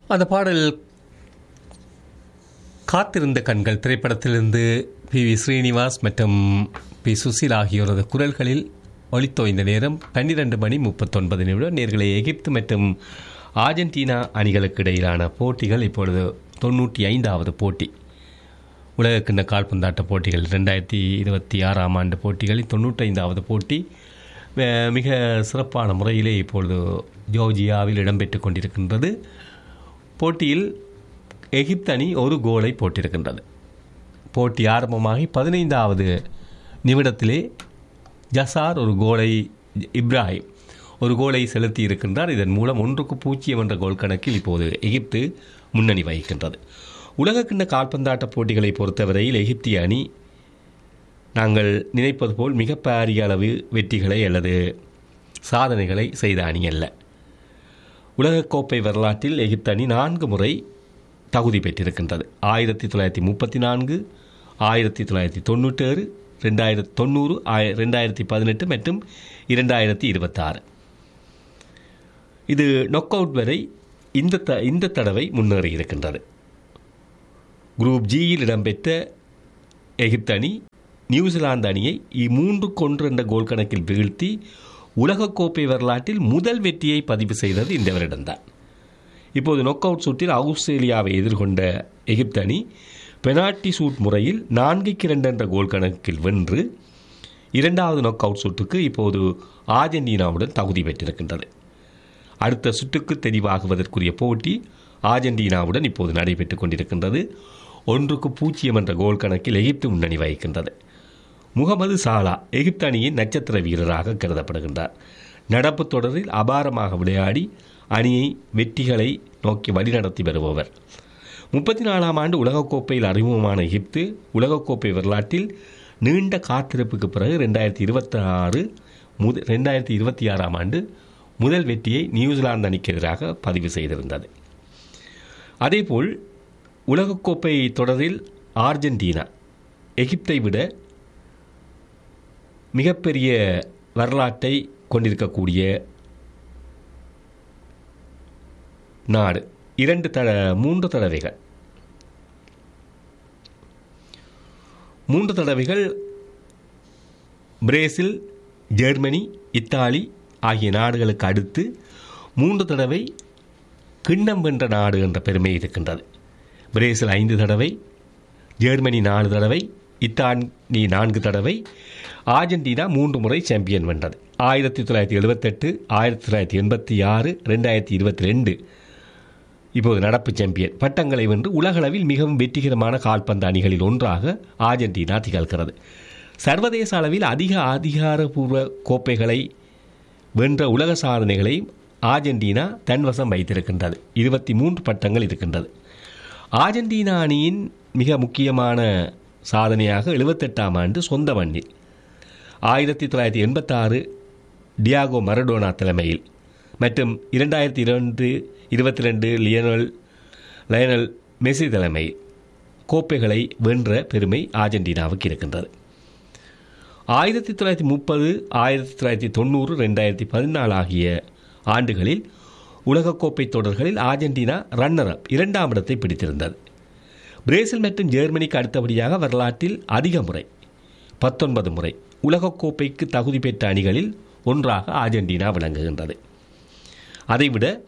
அந்த பாடல் காத்திருந்த கண்கள் திரைப்படத்திலிருந்து பி வி ஸ்ரீனிவாஸ் மற்றும் பி சுசில் ஆகியோரது குரல்களில் ஒளித்தோய்ந்த நேரம் பன்னிரண்டு மணி முப்பத்தொன்பது நிமிடம் நேர்களை எகிப்து மற்றும் ஆர்ஜென்டினா அணிகளுக்கு இடையிலான போட்டிகள் இப்பொழுது தொண்ணூற்றி ஐந்தாவது போட்டி உலகக்கிண்ண கால்பந்தாட்ட போட்டிகள் ரெண்டாயிரத்தி இருபத்தி ஆறாம் ஆண்டு போட்டிகளில் தொண்ணூற்றைந்தாவது போட்டி வே- மிக சிறப்பான முறையிலே இப்பொழுது ஜோர்ஜியாவில் இடம்பெற்று கொண்டிருக்கின்றது போட்டியில் எகிப்து அணி ஒரு கோலை போட்டிருக்கின்றது போட்டி ஆரம்பமாகி பதினைந்தாவது நிமிடத்திலே ஜசார் ஒரு கோலை இப்ராஹிம் ஒரு கோலை செலுத்தி இருக்கின்றார் இதன் மூலம் ஒன்றுக்கு பூஜ்ஜியம் என்ற கோல் கணக்கில் இப்போது எகிப்து முன்னணி வகிக்கின்றது உலகக்கிண்ண கால்பந்தாட்ட போட்டிகளை பொறுத்தவரையில் எகிப்திய அணி நாங்கள் நினைப்பது போல் மிக பாரிய அளவு வெற்றிகளை அல்லது சாதனைகளை செய்த அணி அல்ல உலகக்கோப்பை வரலாற்றில் எகிப்து அணி நான்கு முறை தகுதி பெற்றிருக்கின்றது ஆயிரத்தி தொள்ளாயிரத்தி முப்பத்தி நான்கு ஆயிரத்தி தொள்ளாயிரத்தி தொண்ணூற்றேழு ரெண்டாயிரத்தி தொண்ணூறு ஆய ரெண்டாயிரத்தி பதினெட்டு மற்றும் இரண்டாயிரத்தி இருபத்தாறு இது நொக் அவுட் வரை இந்த த இந்த தடவை முன்னேறி இருக்கின்றது குரூப் ஜியில் இடம்பெற்ற எகிப்து அணி நியூசிலாந்து அணியை மூன்றுக்கு ஒன்று என்ற கோல் கணக்கில் வீழ்த்தி உலகக்கோப்பை வரலாற்றில் முதல் வெற்றியை பதிவு செய்தது இந்த வருடம்தான் இப்போது நொக் அவுட் சுற்றில் ஆஸ்திரேலியாவை எதிர்கொண்ட எகிப்து அணி பெனால்டி சூட் முறையில் நான்குக்கு இரண்டு என்ற கோல் கணக்கில் வென்று இரண்டாவது நொக் அவுட் சுற்றுக்கு இப்போது ஆர்ஜென்டினாவுடன் தகுதி பெற்றிருக்கின்றது அடுத்த சுற்றுக்கு தெரிவாகுவதற்குரிய போட்டி ஆர்ஜென்டினாவுடன் இப்போது நடைபெற்றுக் கொண்டிருக்கின்றது ஒன்றுக்கு பூஜ்ஜியம் என்ற கோல் கணக்கில் எகிப்து முன்னணி வகிக்கின்றது முகமது சாலா எகிப்து அணியின் நட்சத்திர வீரராக கருதப்படுகின்றார் நடப்பு தொடரில் அபாரமாக விளையாடி அணியை வெற்றிகளை நோக்கி வழிநடத்தி வருபவர் முப்பத்தி நாலாம் ஆண்டு உலகக்கோப்பையில் அறிமுகமான எகிப்து உலகக்கோப்பை வரலாற்றில் நீண்ட காத்திருப்புக்கு பிறகு ரெண்டாயிரத்தி இருபத்தி ஆறு முத ரெண்டாயிரத்தி இருபத்தி ஆறாம் ஆண்டு முதல் வெற்றியை நியூசிலாந்து அணிக்கு எதிராக பதிவு செய்திருந்தது அதேபோல் உலகக்கோப்பை தொடரில் ஆர்ஜென்டினா எகிப்தை விட மிகப்பெரிய வரலாற்றை கொண்டிருக்கக்கூடிய நாடு இரண்டு தட மூன்று தடவைகள் மூன்று தடவைகள் பிரேசில் ஜெர்மனி இத்தாலி ஆகிய நாடுகளுக்கு அடுத்து மூன்று தடவை கிண்ணம் வென்ற நாடு என்ற பெருமை இருக்கின்றது பிரேசில் ஐந்து தடவை ஜெர்மனி நாலு தடவை இத்தாலி நான்கு தடவை ஆர்ஜென்டினா மூன்று முறை சாம்பியன் வென்றது ஆயிரத்தி தொள்ளாயிரத்தி எழுபத்தெட்டு ஆயிரத்தி தொள்ளாயிரத்தி எண்பத்தி ஆறு ரெண்டாயிரத்தி இருபத்தி ரெண்டு இப்போது நடப்பு சாம்பியன் பட்டங்களை வென்று உலகளவில் மிகவும் வெற்றிகரமான கால்பந்து அணிகளில் ஒன்றாக ஆர்ஜென்டினா திகழ்கிறது சர்வதேச அளவில் அதிக அதிகாரபூர்வ கோப்பைகளை வென்ற உலக சாதனைகளை ஆர்ஜென்டினா தன்வசம் வைத்திருக்கின்றது இருபத்தி மூன்று பட்டங்கள் இருக்கின்றது ஆர்ஜென்டினா அணியின் மிக முக்கியமான சாதனையாக எழுபத்தெட்டாம் ஆண்டு சொந்த மண்ணில் ஆயிரத்தி தொள்ளாயிரத்தி எண்பத்தாறு டியாகோ மரடோனா தலைமையில் மற்றும் இரண்டாயிரத்தி இரண்டு இருபத்தி ரெண்டு லியனல் லயனல் மெஸ்ஸி தலைமையில் கோப்பைகளை வென்ற பெருமை ஆர்ஜென்டினாவுக்கு இருக்கின்றது ஆயிரத்தி தொள்ளாயிரத்தி முப்பது ஆயிரத்தி தொள்ளாயிரத்தி தொண்ணூறு ரெண்டாயிரத்தி பதினாலு ஆகிய ஆண்டுகளில் உலகக்கோப்பை தொடர்களில் ஆர்ஜென்டினா ரன்னர் அப் இரண்டாம் இடத்தை பிடித்திருந்தது பிரேசில் மற்றும் ஜெர்மனிக்கு அடுத்தபடியாக வரலாற்றில் அதிக முறை பத்தொன்பது முறை உலகக்கோப்பைக்கு தகுதி பெற்ற அணிகளில் ஒன்றாக ஆர்ஜென்டினா விளங்குகின்றது அதைவிட